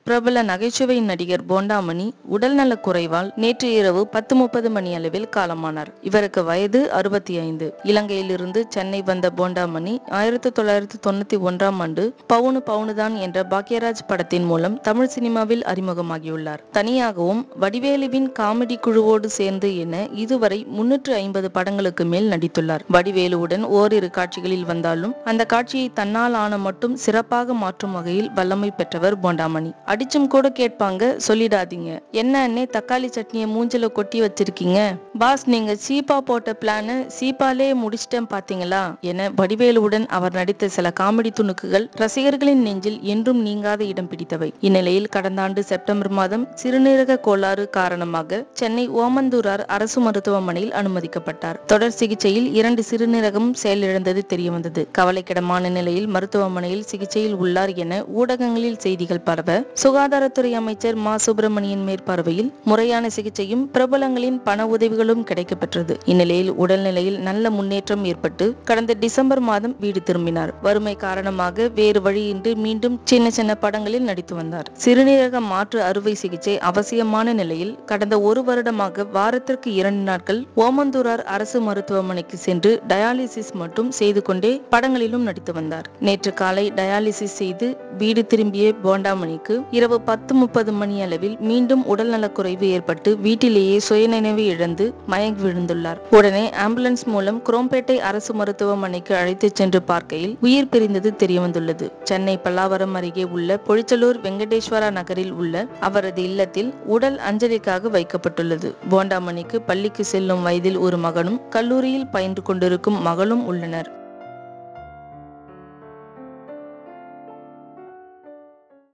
பிரபல நகைச்சுவை நடிகர் போண்டாமணி உடல்நலக் குறைவால் நேற்று இரவு பத்து முப்பது மணி அளவில் காலமானார் இவருக்கு வயது அறுபத்தி ஐந்து இலங்கையிலிருந்து சென்னை வந்த போண்டாமணி ஆயிரத்தி தொள்ளாயிரத்தி தொண்ணூத்தி ஒன்றாம் ஆண்டு பவுனு பவுனுதான் என்ற பாக்யராஜ் படத்தின் மூலம் தமிழ் சினிமாவில் அறிமுகமாகியுள்ளார் தனியாகவும் வடிவேலுவின் காமெடி குழுவோடு சேர்ந்து என இதுவரை முன்னூற்று ஐம்பது படங்களுக்கு மேல் நடித்துள்ளார் வடிவேலுவுடன் ஓரிரு காட்சிகளில் வந்தாலும் அந்த காட்சியை தன்னால் ஆன மட்டும் சிறப்பாக மாற்றும் வகையில் வல்லமை பெற்றவர் போண்டாமணி அடிச்சும் கூட கேட்பாங்க சொல்லிடாதீங்க என்ன அண்ணே தக்காளி சட்னியை மூஞ்சில கொட்டி வச்சிருக்கீங்க பாஸ் நீங்க சீப்பா போட்ட பிளான சீப்பாலே முடிச்சிட்டேன் பாத்தீங்களா என வடிவேலுவுடன் அவர் நடித்த சில காமெடி துணுக்குகள் ரசிகர்களின் நெஞ்சில் என்றும் நீங்காத இடம் பிடித்தவை இந்நிலையில் கடந்த ஆண்டு செப்டம்பர் மாதம் சிறுநீரக கோளாறு காரணமாக சென்னை ஓமந்தூரார் அரசு மருத்துவமனையில் அனுமதிக்கப்பட்டார் தொடர் சிகிச்சையில் இரண்டு சிறுநீரகம் செயலிழந்தது தெரியவந்தது கவலைக்கிடமான நிலையில் மருத்துவமனையில் சிகிச்சையில் உள்ளார் என ஊடகங்களில் செய்திகள் பரவ சுகாதாரத்துறை அமைச்சர் மா சுப்பிரமணியன் மேற்பார்வையில் முறையான சிகிச்சையும் பிரபலங்களின் பண உதவிகளும் கிடைக்கப்பெற்றது இந்நிலையில் உடல்நிலையில் நல்ல முன்னேற்றம் ஏற்பட்டு கடந்த டிசம்பர் மாதம் வீடு திரும்பினார் வறுமை காரணமாக வேறு வழியின்றி மீண்டும் சின்ன சின்ன படங்களில் நடித்து வந்தார் சிறுநீரக மாற்று அறுவை சிகிச்சை அவசியமான நிலையில் கடந்த ஒரு வருடமாக வாரத்திற்கு இரண்டு நாட்கள் ஓமந்தூரார் அரசு மருத்துவமனைக்கு சென்று டயாலிசிஸ் மட்டும் செய்து கொண்டே படங்களிலும் நடித்து வந்தார் நேற்று காலை டயாலிசிஸ் செய்து வீடு திரும்பிய போண்டாமணிக்கு இரவு பத்து முப்பது மணி அளவில் மீண்டும் உடல்நலக்குறைவு ஏற்பட்டு வீட்டிலேயே சுயநினைவு இழந்து மயங்கி விழுந்துள்ளார் உடனே ஆம்புலன்ஸ் மூலம் குரோம்பேட்டை அரசு மருத்துவமனைக்கு அழைத்து சென்று பார்க்கையில் உயிர் பிரிந்தது தெரியவந்துள்ளது சென்னை பல்லாவரம் அருகே உள்ள பொழிச்சலூர் வெங்கடேஸ்வரா நகரில் உள்ள அவரது இல்லத்தில் உடல் அஞ்சலிக்காக வைக்கப்பட்டுள்ளது போண்டாமணிக்கு பள்ளிக்கு செல்லும் வயதில் ஒரு மகனும் கல்லூரியில் பயின்று கொண்டிருக்கும் மகளும் உள்ளனர்